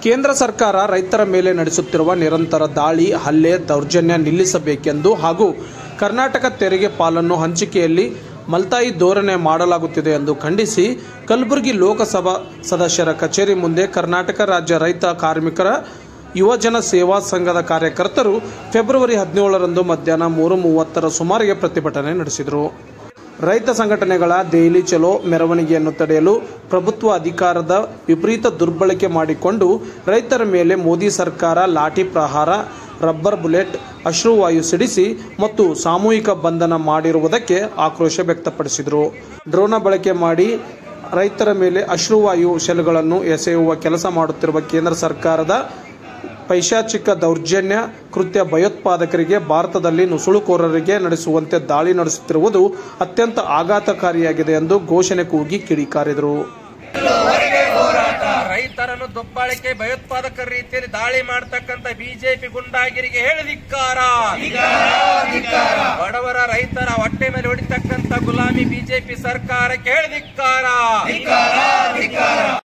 ಕೇಂದ್ರ ಸರ್ಕಾರ ರೈತರ ಮೇಲೆ ನಡೆಸುತ್ತಿರುವ ನಿರಂತರ ದಾಳಿ ಹಲ್ಲೆ ದೌರ್ಜನ್ಯ ನಿಲ್ಲಿಸಬೇಕೆಂದು ಹಾಗೂ ಕರ್ನಾಟಕ ತೆರಿಗೆ ಪಾಲನ್ನು ಹಂಚಿಕೆಯಲ್ಲಿ ಮಲ್ತಾಯಿ ಧೋರಣೆ ಮಾಡಲಾಗುತ್ತಿದೆ ಎಂದು ಖಂಡಿಸಿ ಕಲಬುರಗಿ ಲೋಕಸಭಾ ಸದಸ್ಯರ ಕಚೇರಿ ಮುಂದೆ ಕರ್ನಾಟಕ ರಾಜ್ಯ ರೈತ ಕಾರ್ಮಿಕರ ಯುವಜನ ಸೇವಾ ಸಂಘದ ಕಾರ್ಯಕರ್ತರು ಫೆಬ್ರವರಿ ಹದಿನೇಳರಂದು ಮಧ್ಯಾಹ್ನ ಮೂರು ಮೂವತ್ತರ ಸುಮಾರಿಗೆ ಪ್ರತಿಭಟನೆ ನಡೆಸಿದರು ರೈತ ಸಂಘಟನೆಗಳ ದೆಹಲಿ ಚಲೋ ಮೆರವಣಿಗೆಯನ್ನು ತಡೆಯಲು ಪ್ರಭುತ್ವ ಅಧಿಕಾರದ ವಿಪರೀತ ದುರ್ಬಳಕೆ ಮಾಡಿಕೊಂಡು ರೈತರ ಮೇಲೆ ಮೋದಿ ಸರ್ಕಾರ ಲಾಠಿ ಪ್ರಹಾರ ರಬ್ಬರ್ ಬುಲೆಟ್ ಅಶ್ರುವಾಯು ಸಿಡಿಸಿ ಮತ್ತು ಸಾಮೂಹಿಕ ಬಂಧನ ಮಾಡಿರುವುದಕ್ಕೆ ಆಕ್ರೋಶ ವ್ಯಕ್ತಪಡಿಸಿದರು ಡ್ರೋನ ಬಳಕೆ ಮಾಡಿ ರೈತರ ಮೇಲೆ ಅಶ್ರುವಾಯು ಶೆಲ್ಗಳನ್ನು ಎಸೆಯುವ ಕೆಲಸ ಮಾಡುತ್ತಿರುವ ಕೇಂದ್ರ ಸರ್ಕಾರದ ಪೈಶಾಚಿಕ ದೌರ್ಜನ್ಯ ಕೃತ್ಯ ಭಯೋತ್ಪಾದಕರಿಗೆ ಭಾರತದಲ್ಲಿ ನುಸುಳುಕೋರರಿಗೆ ನಡೆಸುವಂತೆ ದಾಳಿ ನಡೆಸುತ್ತಿರುವುದು ಅತ್ಯಂತ ಆಘಾತಕಾರಿಯಾಗಿದೆ ಎಂದು ಘೋಷಣೆ ಕೂಗಿ ಕಿಡಿಕಾರಿದರು ರೈತರನ್ನು ದೊಬ್ಬಾಳಿಕೆ ಭಯೋತ್ಪಾದಕರ ರೀತಿಯಲ್ಲಿ ದಾಳಿ ಮಾಡತಕ್ಕಂತ ಬಿಜೆಪಿ ಗುಂಡಾಗಿರಿಗೆ ಹೇಳಿದಿಕ್ಕಾರ ಬಡವರ ರೈತರ ಹೊಟ್ಟೆ ಮೇಲೆ ಹೊಡಿತಕ್ಕಂತ ಗುಲಾಮಿ ಬಿಜೆಪಿ ಸರ್ಕಾರಕ್ಕೆ ಹೇಳಿದಿಕ್ಕಾರ